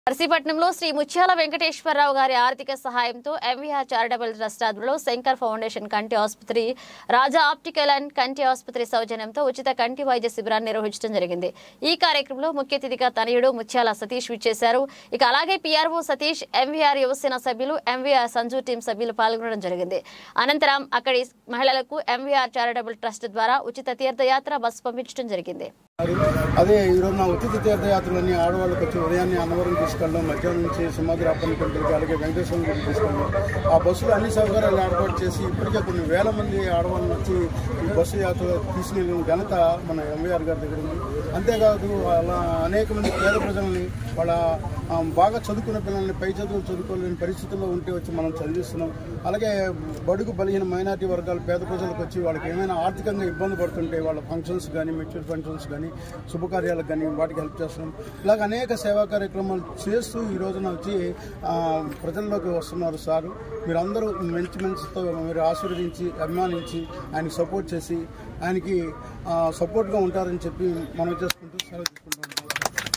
నర్సీపట్నంలో శ్రీ ముత్యాల వెంకటేశ్వరరావు గారి ఆర్థిక సహాయంతో ఎంవీఆర్ చారిటబుల్ ట్రస్ట్ ఆధ్వర్యంలో శంకర్ ఫౌండేషన్ కంటి ఆసుపత్రి రాజా ఆప్టికల్ అండ్ కంటి ఆసుపత్రి సౌజన్యంతో ఉచిత కంటి వైద్య శిబిరాన్ని నిర్వహించడం జరిగింది ఈ కార్యక్రమంలో ముఖ్య అతిథిగా తనయుడు ముత్యాల సతీష్ విచ్చేశారు ఇక అలాగే పీఆర్ఓ సతీష్ ఎంవీఆర్ యువసేన సభ్యులు ఎంవీఆర్ సంజు టీం సభ్యులు పాల్గొనడం జరిగింది అనంతరం అక్కడి మహిళలకు ఎంవీఆర్ చారిటబుల్ ట్రస్ట్ ద్వారా ఉచిత తీర్థయాత్ర బస్సు పంపించడం జరిగింది అదే ఈరోజు నా ఉచిత తీర్థయాత్రలన్నీ ఆడవాళ్ళకి వచ్చి ఉదయాన్నే అన్నవరం తీసుకెళ్ళడం మధ్యాహ్నం నుంచి సింహాద్రి అప్పని టెంపుల్కి అలాగే వెంకటేశ్వరం గుడికి తీసుకెళ్ళడం ఆ బస్సులో అన్ని సౌకర్యాలు ఏర్పాటు చేసి ఇప్పటికే కొన్ని వేల మంది ఆడవాళ్ళని వచ్చి ఈ బస్సు యాత్ర తీసుకెళ్ళిన ఘనత మన ఎంవీఆర్ గారి దగ్గర ఉంది అంతేకాదు అలా అనేక మంది పేద ప్రజల్ని వాళ్ళ ఆ, బాగా చదువుకున్న పిల్లల్ని పై చదువులు చదువుకోలేని పరిస్థితుల్లో ఉంటే వచ్చి మనం చదివిస్తున్నాం అలాగే బడుగు బలహీన మైనార్టీ వర్గాలు పేద ప్రజలకు వచ్చి వాళ్ళకి ఏమైనా ఆర్థికంగా ఇబ్బంది పడుతుంటే వాళ్ళ ఫంక్షన్స్ కానీ మెచ్యూర్ ఫంక్షన్స్ కానీ శుభకార్యాలకు కానీ వాటికి హెల్ప్ చేస్తున్నాం ఇలాగ అనేక సేవా కార్యక్రమాలు చేస్తూ ఈ రోజున వచ్చి ఆ, ప్రజల్లోకి వస్తున్నారు సారు మీరందరూ మంచి మంచితో మీరు ఆశీర్వదించి అభిమానించి ఆయనకి సపోర్ట్ చేసి ఆయనకి సపోర్ట్గా ఉంటారని చెప్పి మనం చేసుకుంటూ సెలవు తీసుకుంటున్నాం